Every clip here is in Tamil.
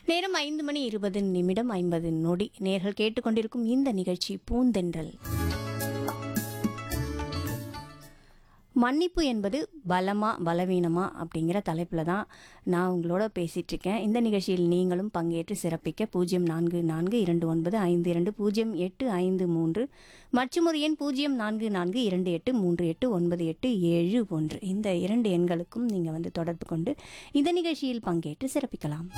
நேரம் ஐந்து மணி இருபது நிமிடம் ஐம்பது நொடி நேர்கள் கேட்டுக்கொண்டிருக்கும் இந்த நிகழ்ச்சி பூந்தென்றல் மன்னிப்பு என்பது பலமா பலவீனமா அப்படிங்கிற தலைப்பில் தான் நான் உங்களோட பேசிகிட்டு இருக்கேன் இந்த நிகழ்ச்சியில் நீங்களும் பங்கேற்று சிறப்பிக்க பூஜ்ஜியம் நான்கு நான்கு இரண்டு ஒன்பது ஐந்து இரண்டு பூஜ்ஜியம் எட்டு ஐந்து மூன்று மற்றும் ஒரு எண் பூஜ்ஜியம் நான்கு நான்கு இரண்டு எட்டு மூன்று எட்டு ஒன்பது எட்டு ஏழு ஒன்று இந்த இரண்டு எண்களுக்கும் நீங்கள் வந்து தொடர்பு கொண்டு இந்த நிகழ்ச்சியில் பங்கேற்று சிறப்பிக்கலாம்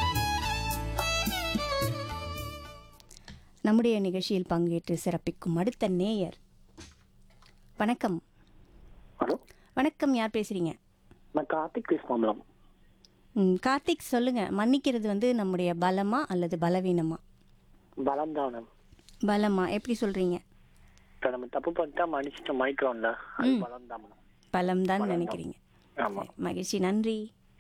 நம்முடைய நிகழ்ச்சியில் பங்கேற்று சிறப்பிக்கும் அடுத்த நேயர் வணக்கம் ஹலோ வணக்கம் யார் பேசுறீங்க நான் கார்த்திக் பேசுமாமலாம் ம், கார்த்திக் சொல்லுங்க மன்னிக்கிறது வந்து நம்முடைய பலமா அல்லது பலவீனமா பலம் தான் மேம் பலமா எப்படி சொல்றீங்க இப்போ நம்ம தப்பு பண்ணிட்டா மன்னிச்சுட்டு மயக்கிறோம்ல அது பலம் தான் மேம் பலம் தான் நினைக்கிறீங்க ஆமா சரி, மகிழ்ச்சி நன்றி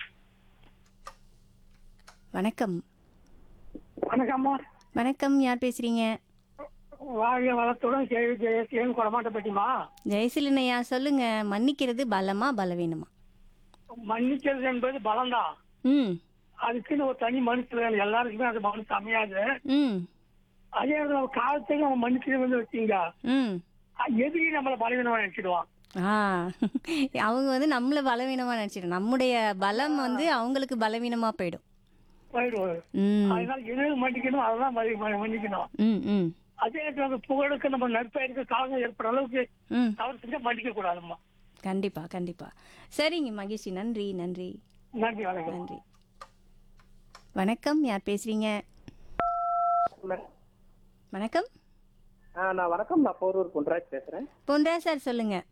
வணக்கம் வணக்கம்மா வணக்கம் யார் பேசுறீங்க வாழ்க வளத்துடன் கேள்வி ஜெயசீலன் கொடமாட்டப்பட்டிமா ஜெயசிலினையா சொல்லுங்க மன்னிக்கிறது பலமா பலவீனமா மன்னிக்கிறது என்பது பலம்தான் ம் அதுக்குன்னு ஒரு தனி மனுஷன் வேணும் எல்லாருக்குமே அது மனசு அமையாது ம் அதே நேரத்துல நம்ம காலத்துக்கு நம்ம மன்னிக்கிறது வந்து வச்சீங்க ம் எதிரி நம்மள பலவீனமா நினைச்சிடுவான் ஆ அவங்க வந்து நம்மள பலவீனமா நினைச்சிடும் நம்முடைய பலம் வந்து அவங்களுக்கு பலவீனமா போயிடும் போயிடுவாரு ம் அதனால எது மன்னிக்கணும் அதெல்லாம் மதி- ம- மன்னிக்கணும் ம் ம் அதே நேரத்துல அந்த புகழுக்கு நம்ம நற்பெயருக்கு காலம் ஏற்படுற அளவுக்கு ம் தவறு செஞ்சா மன்னிக்க கூடாதும்மா கண்டிப்பா கண்டிப்பா சரிங்க மகிழ்ச்சி நன்றி நன்றி நன்றி வணக்கம் நன்றி வணக்கம் யார் பேசுறீங்க வணக்கம் ஆ, நான் வணக்கம் நான் போரூர் பொன்ராஜ் பேசுறேன் பொன்றா சார் சொல்லுங்க